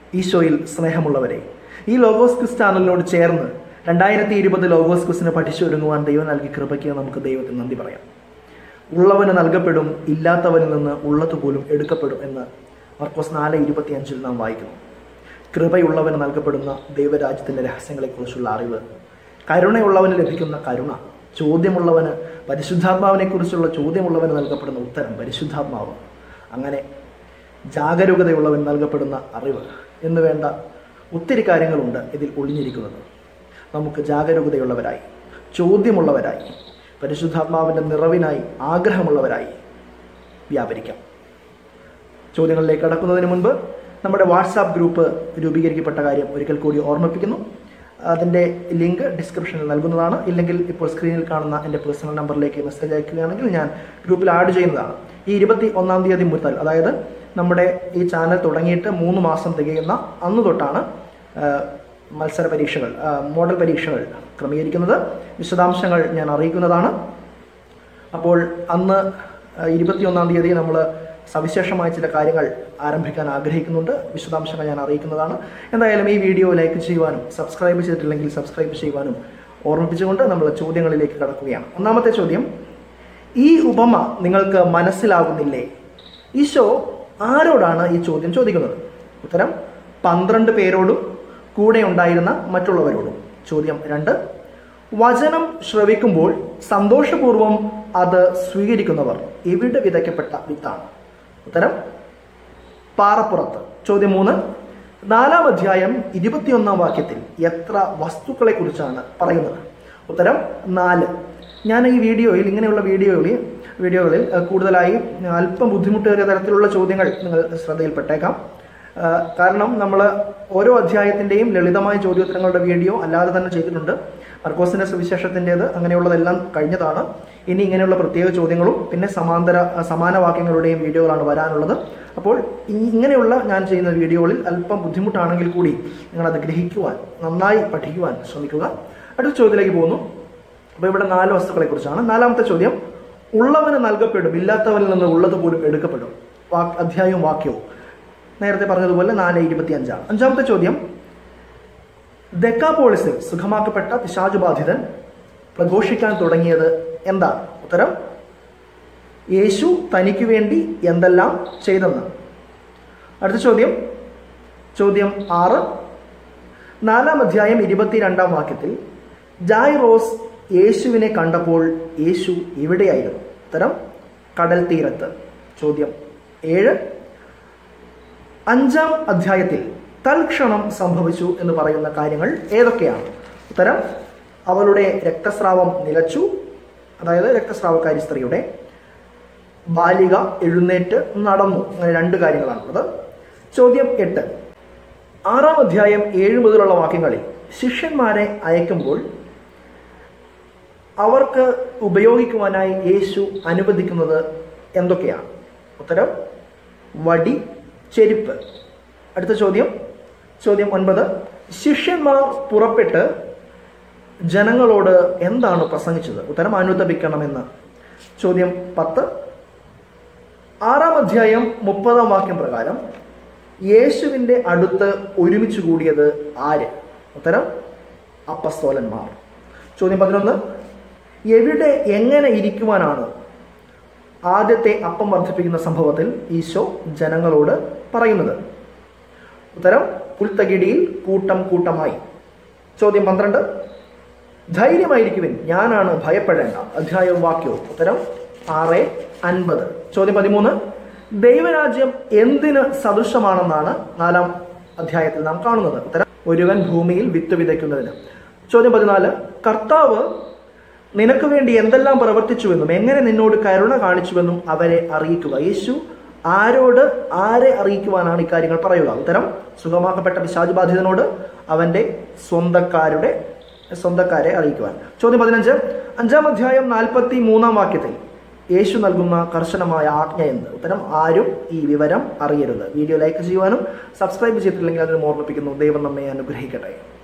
ഈശോയിൽ സ്നേഹമുള്ളവരെ ഈ ലോഗോസ് ക്വിസ് ചാനലിനോട് ചേർന്ന് രണ്ടായിരത്തി ഇരുപത് ലോഗോസ് ക്വിസിന് പഠിച്ചൊരുങ്ങുവാൻ ദൈവം നൽകിയ കൃപയ്ക്ക് നമുക്ക് ദൈവത്തിന് നന്ദി പറയാം ഉള്ളവന് നൽകപ്പെടും ഇല്ലാത്തവനിൽ നിന്ന് ഉള്ളത് പോലും എടുക്കപ്പെടും എന്ന് മർക്കോസ് നാല് ഇരുപത്തി അഞ്ചിൽ നാം വായിക്കുന്നു കൃപയുള്ളവന് നൽകപ്പെടുന്ന ദൈവരാജ്യത്തിന്റെ രഹസ്യങ്ങളെക്കുറിച്ചുള്ള അറിവ് കരുണയുള്ളവന് ലഭിക്കുന്ന കരുണ ചോദ്യമുള്ളവന് പരിശുദ്ധാത്മാവിനെ കുറിച്ചുള്ള ചോദ്യമുള്ളവന് നൽകപ്പെടുന്ന ഉത്തരം പരിശുദ്ധാത്മാവ് അങ്ങനെ ജാഗരൂകതയുള്ളവൻ നൽകപ്പെടുന്ന അറിവ് എന്ന് വേണ്ട ഒത്തിരി കാര്യങ്ങളുണ്ട് ഇതിൽ ഒളിഞ്ഞിരിക്കുന്നത് നമുക്ക് ജാഗരൂകതയുള്ളവരായി ചോദ്യമുള്ളവരായി പരിശുദ്ധാത്മാവിൻ്റെ നിറവിനായി ആഗ്രഹമുള്ളവരായി വ്യാപരിക്കാം ചോദ്യങ്ങളിലേക്ക് കടക്കുന്നതിന് മുൻപ് നമ്മുടെ വാട്സാപ്പ് ഗ്രൂപ്പ് രൂപീകരിക്കപ്പെട്ട കാര്യം ഒരിക്കൽ കൂടി ഓർമ്മിപ്പിക്കുന്നു അതിൻ്റെ ലിങ്ക് ഡിസ്ക്രിപ്ഷനിൽ നൽകുന്നതാണ് ഇല്ലെങ്കിൽ ഇപ്പോൾ സ്ക്രീനിൽ കാണുന്ന എൻ്റെ പേഴ്സണൽ നമ്പറിലേക്ക് മെസ്സേജ് അയക്കുകയാണെങ്കിൽ ഞാൻ ഗ്രൂപ്പിൽ ആഡ് ചെയ്യുന്നതാണ് ഈ ഇരുപത്തി ഒന്നാം തീയതി മുതൽ അതായത് നമ്മുടെ ഈ ചാനൽ തുടങ്ങിയിട്ട് മൂന്ന് മാസം തികയുന്ന അന്ന് തൊട്ടാണ് ആ, മത്സര പരീക്ഷകൾ ആ, മോഡൽ പരീക്ഷകൾ ക്രമീകരിക്കുന്നത് വിശദാംശങ്ങൾ ഞാൻ അറിയിക്കുന്നതാണ് അപ്പോൾ അന്ന് ഇരുപത്തിയൊന്നാം തീയതി നമ്മൾ സവിശേഷമായ ചില കാര്യങ്ങൾ ആരംഭിക്കാൻ ആഗ്രഹിക്കുന്നുണ്ട് വിശദാംശങ്ങൾ ഞാൻ അറിയിക്കുന്നതാണ് എന്തായാലും ഈ വീഡിയോ ലൈക്ക് ചെയ്യുവാനും സബ്സ്ക്രൈബ് ചെയ്തിട്ടില്ലെങ്കിൽ സബ്സ്ക്രൈബ് ചെയ്യുവാനും ഓർമ്മിപ്പിച്ചുകൊണ്ട് നമ്മൾ ചോദ്യങ്ങളിലേക്ക് കടക്കുകയാണ് ഒന്നാമത്തെ ചോദ്യം ഈ ഉപമ നിങ്ങൾക്ക് മനസ്സിലാകുന്നില്ലേ ഈശോ ആരോടാണ് ഈ ചോദ്യം ചോദിക്കുന്നത് ഉത്തരം പന്ത്രണ്ട് പേരോടും കൂടെ ഉണ്ടായിരുന്ന മറ്റുള്ളവരോടും ചോദ്യം രണ്ട് വചനം ശ്രവിക്കുമ്പോൾ സന്തോഷപൂർവം അത് സ്വീകരിക്കുന്നവർ എവിടെ വിതയ്ക്കപ്പെട്ട വിത്താണ് ഉത്തരം പാറപ്പുറത്ത് ചോദ്യം മൂന്ന് നാലാം അധ്യായം ഇരുപത്തിയൊന്നാം വാക്യത്തിൽ എത്ര വസ്തുക്കളെ കുറിച്ചാണ് പറയുന്നത് ഉത്തരം നാല് ഞാൻ ഈ വീഡിയോയിൽ ഇങ്ങനെയുള്ള വീഡിയോകളിൽ വീഡിയോകളിൽ അഹ്, കൂടുതലായി അല്പം ബുദ്ധിമുട്ടേറിയ തരത്തിലുള്ള ചോദ്യങ്ങൾ നിങ്ങൾ ശ്രദ്ധയിൽപ്പെട്ടേക്കാം ആ, കാരണം നമ്മൾ ഓരോ അധ്യായത്തിൻ്റെയും ലളിതമായ ചോദ്യോത്തരങ്ങളുടെ വീഡിയോ അല്ലാതെ തന്നെ ചെയ്തിട്ടുണ്ട് മർക്കോസിന്റെ സുവിശേഷത്തിൻ്റെത് അങ്ങനെയുള്ളതെല്ലാം കഴിഞ്ഞതാണ് ഇനി ഇങ്ങനെയുള്ള പ്രത്യേക ചോദ്യങ്ങളും പിന്നെ സമാന്തര ആ, സമാന വാക്യങ്ങളുടെയും വീഡിയോകളാണ് വരാനുള്ളത് അപ്പോൾ ഈ ഇങ്ങനെയുള്ള ഞാൻ ചെയ്യുന്ന വീഡിയോകളിൽ അല്പം ബുദ്ധിമുട്ടാണെങ്കിൽ കൂടി നിങ്ങളത് ഗ്രഹിക്കുവാൻ നന്നായി പഠിക്കുവാൻ ശ്രമിക്കുക അടുത്ത ചോദ്യത്തിലേക്ക് പോകുന്നു അപ്പോൾ ഇവിടെ നാല് വസ്തുക്കളെ കുറിച്ചാണ് നാലാമത്തെ ചോദ്യം ഉള്ളവന് നൽകപ്പെടും ഇല്ലാത്തവനിൽ നിന്ന് ഉള്ളത് പോലും എടുക്കപ്പെടും വാക് അധ്യായവും വാക്യവും നേരത്തെ പറഞ്ഞതുപോലെ നാല് ഇരുപത്തി അഞ്ചാണ് അഞ്ചാമത്തെ ചോദ്യം ദക്കാപോളിസിൽ സുഖമാക്കപ്പെട്ട പിശാചുബാധിതൻ പ്രഘോഷിക്കാൻ തുടങ്ങിയത് എന്താണ് ഉത്തരം യേശു തനിക്ക് വേണ്ടി എന്തെല്ലാം ചെയ്തെന്ന് അടുത്ത ചോദ്യം ചോദ്യം ആറ് നാലാം അധ്യായം ഇരുപത്തിരണ്ടാം വാക്യത്തിൽ ജായ് റോസ് യേശുവിനെ കണ്ടപ്പോൾ യേശു എവിടെയായിരുന്നു ഉത്തരം കടൽ തീരത്ത് ചോദ്യം ഏഴ് അഞ്ചാം അധ്യായത്തിൽ തൽക്ഷണം സംഭവിച്ചു എന്ന് പറയുന്ന കാര്യങ്ങൾ ഏതൊക്കെയാണ് ഉത്തരം അവളുടെ രക്തസ്രാവം നിലച്ചു അതായത് രക്തസ്രാവക്കാരി സ്ത്രീയുടെ ബാലിക എഴുന്നേറ്റ് നടന്നു അങ്ങനെ രണ്ട് കാര്യങ്ങളാണുള്ളത് ചോദ്യം എട്ട് ആറാം അധ്യായം ഏഴ് മുതലുള്ള വാക്യങ്ങളിൽ ശിഷ്യന്മാരെ അയക്കുമ്പോൾ അവർക്ക് ഉപയോഗിക്കുവാനായി യേശു അനുവദിക്കുന്നത് എന്തൊക്കെയാണ് ഉത്തരം വടി ചെരുപ്പ് അടുത്ത ചോദ്യം ചോദ്യം ഒൻപത് ശിഷ്യന്മാർ പുറപ്പെട്ട് ജനങ്ങളോട് എന്താണ് പ്രസംഗിച്ചത് ഉത്തരം അനുതപിക്കണമെന്ന് ചോദ്യം പത്ത് ആറാം അധ്യായം മുപ്പതാം വാക്യം പ്രകാരം യേശുവിൻ്റെ അടുത്ത് ഒരുമിച്ച് കൂടിയത് ആര് ഉത്തരം അപ്പസ്തോലന്മാർ ചോദ്യം പതിനൊന്ന് എവിടെ എങ്ങനെ ഇരിക്കുവാനാണ് ആദ്യത്തെ അപ്പം വർദ്ധിപ്പിക്കുന്ന സംഭവത്തിൽ ഈശോ ജനങ്ങളോട് പറയുന്നത് ഉത്തരം പുൽത്തകിടിയിൽ കൂട്ടം കൂട്ടമായി ചോദ്യം പന്ത്രണ്ട് ധൈര്യമായിരിക്കുവിൻ ഞാനാണ് ഭയപ്പെടേണ്ട അധ്യായവും വാക്യവും ഉത്തരം ആറ് അൻപത് ചോദ്യം പതിമൂന്ന് ദൈവരാജ്യം എന്തിന് സദൃശമാണെന്നാണ് നാലാം അധ്യായത്തിൽ നാം കാണുന്നത് ഉത്തരം ഒരുവൻ ഭൂമിയിൽ വിത്ത് വിതയ്ക്കുന്നതിന് ചോദ്യം പതിനാല് കർത്താവ് നിനക്ക് വേണ്ടി എന്തെല്ലാം പ്രവർത്തിച്ചുവെന്നും എങ്ങനെ നിന്നോട് കരുണ കാണിച്ചുവെന്നും അവരെ അറിയിക്കുക യേശു ആരോട് ആരെ അറിയിക്കുവാനാണ് ഇക്കാര്യങ്ങൾ പറയുക ഉത്തരം സുഖമാക്കപ്പെട്ട പിശാചുബാധിതനോട് അവന്റെ സ്വന്തക്കാരുടെ സ്വന്തക്കാരെ അറിയിക്കുവാൻ ചോദ്യം പതിനഞ്ച് അഞ്ചാം അധ്യായം നാൽപ്പത്തി മൂന്നാം വാക്യത്തിൽ യേശു നൽകുന്ന കർശനമായ ആജ്ഞ എന്ത് ഉത്തരം ആരും ഈ വിവരം അറിയരുത് വീഡിയോ ലൈക്ക് ചെയ്യുവാനും സബ്സ്ക്രൈബ് ചെയ്തിട്ടില്ലെങ്കിൽ അതിന് ഓർമ്മിപ്പിക്കുന്നു ദൈവം നമ്മെ അനുഗ്രഹിക്കട്ടെ